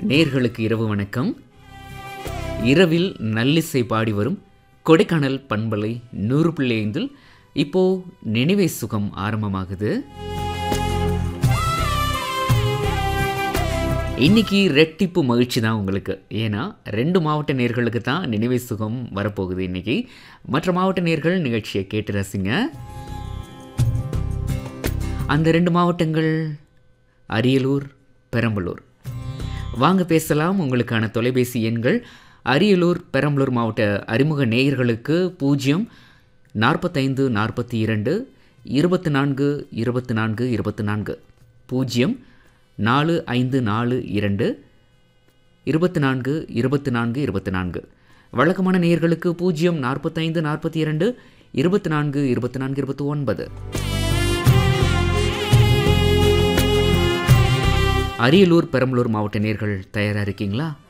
நேர்களுக்கு இரவு வணக்கம் இரவில் நல்லிசை பாடி வரும் கொடைக்கானல் பண்பலை நூறு பிள்ளை ஐந்தில் இப்போ நினைவை சுகம் ஆரம்பமாகுது இன்னைக்கு ரெட்டிப்பு மகிழ்ச்சி தான் உங்களுக்கு ஏன்னா ரெண்டு மாவட்ட நேர்களுக்கு தான் நினைவை சுகம் வரப்போகுது இன்னைக்கு மற்ற மாவட்ட நேர்கள் நிகழ்ச்சியை கேட்டு ரசிங்க அந்த ரெண்டு மாவட்டங்கள் அரியலூர் பெரம்பலூர் வாங்க பேசலாம் உங்களுக்கான தொலைபேசி எண்கள் அரியலூர் பெரம்பலூர் மாவட்ட அறிமுக நேயர்களுக்கு பூஜ்ஜியம் நாற்பத்தைந்து நாற்பத்தி இரண்டு இருபத்தி நான்கு இருபத்தி நான்கு இருபத்தி நான்கு பூஜ்ஜியம் நாலு ஐந்து நாலு இரண்டு இருபத்தி நான்கு இருபத்தி நான்கு இருபத்தி நான்கு வழக்கமான நேயர்களுக்கு பூஜ்ஜியம் நாற்பத்தைந்து நாற்பத்தி இரண்டு இருபத்தி நான்கு இருபத்தி நான்கு இருபத்தி ஒன்பது அரியலூர் பெரம்பலூர் மாவட்ட நேர்கள் தயாராக இருக்கீங்களா